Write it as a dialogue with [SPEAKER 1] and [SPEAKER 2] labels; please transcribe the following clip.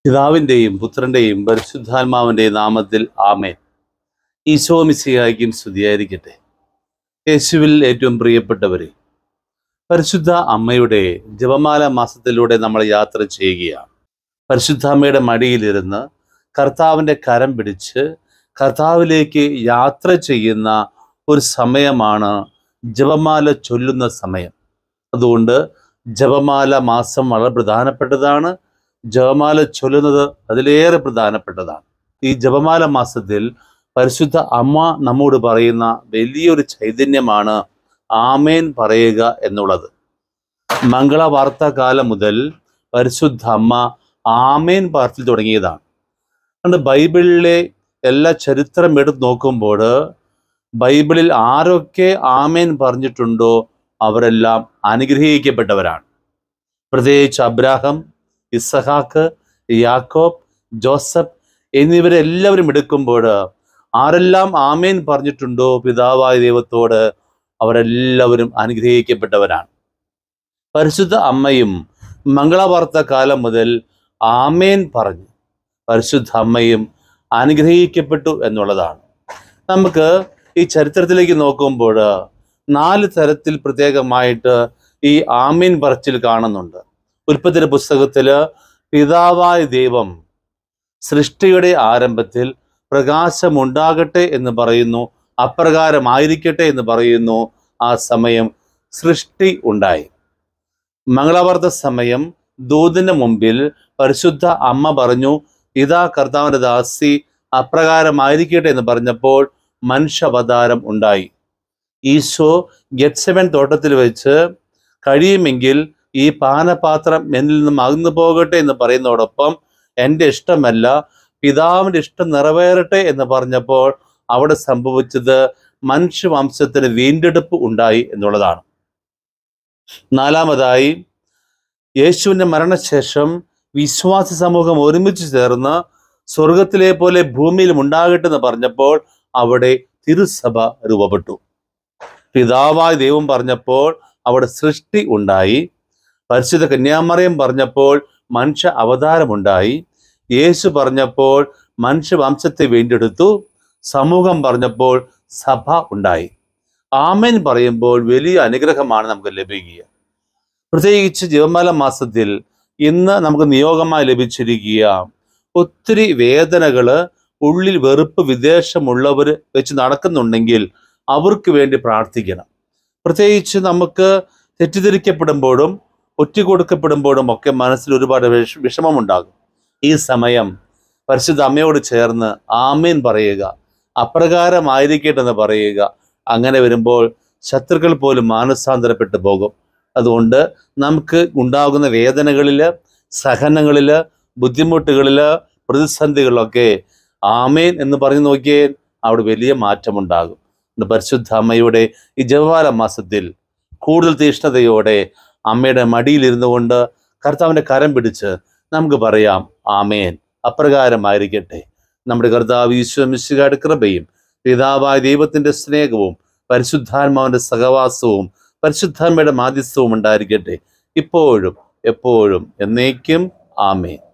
[SPEAKER 1] പിതാവിൻ്റെയും പുത്രൻ്റെയും പരിശുദ്ധാത്മാവിൻ്റെയും നാമത്തിൽ ആമേൻ ഈശോ മിശിഹായ്ക്കും സ്തുതിയായിരിക്കട്ടെ യേശുവിൽ ഏറ്റവും പ്രിയപ്പെട്ടവരെ പരിശുദ്ധ അമ്മയുടെ ജപമാല മാസത്തിലൂടെ നമ്മൾ യാത്ര ചെയ്യുകയാണ് പരിശുദ്ധ അമ്മയുടെ മടിയിലിരുന്ന് കർത്താവിൻ്റെ കരം പിടിച്ച് കർത്താവിലേക്ക് യാത്ര ചെയ്യുന്ന ഒരു സമയമാണ് ജപമാല ചൊല്ലുന്ന സമയം അതുകൊണ്ട് ജപമാല മാസം വളരെ പ്രധാനപ്പെട്ടതാണ് ജപമാല ചൊല്ലുന്നത് അതിലേറെ പ്രധാനപ്പെട്ടതാണ് ഈ ജപമാല മാസത്തിൽ പരിശുദ്ധ അമ്മ നമ്മോട് പറയുന്ന വലിയൊരു ചൈതന്യമാണ് ആമേൻ പറയുക എന്നുള്ളത് മംഗളവാർത്ത കാലം മുതൽ പരിശുദ്ധ അമ്മ ആമേൻ പാർത്തിൽ തുടങ്ങിയതാണ് അതുകൊണ്ട് ബൈബിളിലെ എല്ലാ ചരിത്രം എടുത്ത് നോക്കുമ്പോൾ ബൈബിളിൽ ആരൊക്കെ ആമേൻ പറഞ്ഞിട്ടുണ്ടോ അവരെല്ലാം അനുഗ്രഹിക്കപ്പെട്ടവരാണ് പ്രത്യേകിച്ച് അബ്രാഹം ഇസഹാക്ക് യാക്കോബ് ജോസഫ് എന്നിവരെല്ലാവരും എടുക്കുമ്പോൾ ആരെല്ലാം ആമേൻ പറഞ്ഞിട്ടുണ്ടോ പിതാവായ ദൈവത്തോട് അവരെല്ലാവരും അനുഗ്രഹിക്കപ്പെട്ടവരാണ് പരിശുദ്ധ അമ്മയും മംഗളവാർത്ത കാലം മുതൽ ആമേൻ പറഞ്ഞു പരിശുദ്ധ അമ്മയും അനുഗ്രഹിക്കപ്പെട്ടു എന്നുള്ളതാണ് നമുക്ക് ഈ ചരിത്രത്തിലേക്ക് നോക്കുമ്പോൾ നാല് തരത്തിൽ പ്രത്യേകമായിട്ട് ഈ ആമീൻ പറച്ചിൽ കാണുന്നുണ്ട് ഉൽപ്പത്തിയുടെ പുസ്തകത്തില് പിതാവായ ദൈവം സൃഷ്ടിയുടെ ആരംഭത്തിൽ പ്രകാശമുണ്ടാകട്ടെ എന്ന് പറയുന്നു അപ്രകാരമായിരിക്കട്ടെ എന്ന് പറയുന്നു ആ സമയം സൃഷ്ടി ഉണ്ടായി മംഗളവാർത്ത സമയം ദൂതിന്റെ മുമ്പിൽ പരിശുദ്ധ അമ്മ പറഞ്ഞു ഇതാ കർത്താവിന്റെ ദാസി അപ്രകാരമായിരിക്കട്ടെ എന്ന് പറഞ്ഞപ്പോൾ മനുഷ്യാവതാരം ഉണ്ടായി ഈശോ ഗെറ്റ്സെവൻ തോട്ടത്തിൽ വെച്ച് കഴിയുമെങ്കിൽ ഈ പാനപാത്രം എന്നിൽ നിന്നും അകന്നു പോകട്ടെ എന്ന് പറയുന്നതോടൊപ്പം എൻ്റെ ഇഷ്ടമല്ല പിതാവിൻ്റെ ഇഷ്ടം നിറവേറട്ടെ എന്ന് പറഞ്ഞപ്പോൾ അവിടെ സംഭവിച്ചത് മനുഷ്യവംശത്തിന് വീണ്ടെടുപ്പ് ഉണ്ടായി എന്നുള്ളതാണ് നാലാമതായി യേശുവിൻ്റെ മരണശേഷം വിശ്വാസ സമൂഹം ഒരുമിച്ച് ചേർന്ന് സ്വർഗത്തിലെ പോലെ ഭൂമിയിലും ഉണ്ടാകട്ടെ എന്ന് പറഞ്ഞപ്പോൾ അവിടെ തിരുസഭ രൂപപ്പെട്ടു പിതാവായ ദൈവം പറഞ്ഞപ്പോൾ അവിടെ സൃഷ്ടി ഉണ്ടായി പരിശുദ്ധ കന്യാമറിയം പറഞ്ഞപ്പോൾ മനുഷ്യ അവതാരമുണ്ടായി യേശു പറഞ്ഞപ്പോൾ മനുഷ്യവംശത്തെ വീണ്ടെടുത്തു സമൂഹം പറഞ്ഞപ്പോൾ സഭ ഉണ്ടായി ആമേൻ പറയുമ്പോൾ വലിയ അനുഗ്രഹമാണ് നമുക്ക് ലഭിക്കുക പ്രത്യേകിച്ച് ജപമാല മാസത്തിൽ ഇന്ന് നമുക്ക് നിയോഗമായി ലഭിച്ചിരിക്കുക ഒത്തിരി വേദനകള് ഉള്ളിൽ വെറുപ്പ് വിദേശമുള്ളവർ വെച്ച് നടക്കുന്നുണ്ടെങ്കിൽ അവർക്ക് വേണ്ടി പ്രാർത്ഥിക്കണം പ്രത്യേകിച്ച് നമുക്ക് തെറ്റിദ്ധരിക്കപ്പെടുമ്പോഴും ഒറ്റിക്കൊടുക്കപ്പെടുമ്പോഴും ഒക്കെ മനസ്സിൽ ഒരുപാട് വിഷ വിഷമമുണ്ടാകും ഈ സമയം പരിശുദ്ധ അമ്മയോട് ചേർന്ന് ആമീൻ പറയുക അപ്രകാരമായിരിക്കട്ടെ എന്ന് പറയുക അങ്ങനെ വരുമ്പോൾ ശത്രുക്കൾ പോലും മാനസാന്തരപ്പെട്ടു പോകും അതുകൊണ്ട് നമുക്ക് ഉണ്ടാകുന്ന വേദനകളിൽ സഹനങ്ങളിൽ ബുദ്ധിമുട്ടുകളിൽ പ്രതിസന്ധികളിലൊക്കെ ആമേൻ എന്ന് പറഞ്ഞു നോക്കിയേ അവിടെ വലിയ മാറ്റമുണ്ടാകും അതുകൊണ്ട് പരിശുദ്ധ അമ്മയുടെ ഈ ജപമാല മാസത്തിൽ കൂടുതൽ തീഷ്ണതയോടെ അമ്മയുടെ മടിയിലിരുന്നു കൊണ്ട് കർത്താവിൻ്റെ കരം പിടിച്ച് നമുക്ക് പറയാം ആമേൻ അപ്രകാരമായിരിക്കട്ടെ നമ്മുടെ കർത്താവ് ഈശ്വമിശുകാരുടെ കൃപയും പിതാവായ ദൈവത്തിന്റെ സ്നേഹവും പരിശുദ്ധാത്മാവിന്റെ സഹവാസവും പരിശുദ്ധാത്മയുടെ മാധ്യസ്ഥവും ഉണ്ടായിരിക്കട്ടെ ഇപ്പോഴും എപ്പോഴും എന്നേക്കും ആമേൻ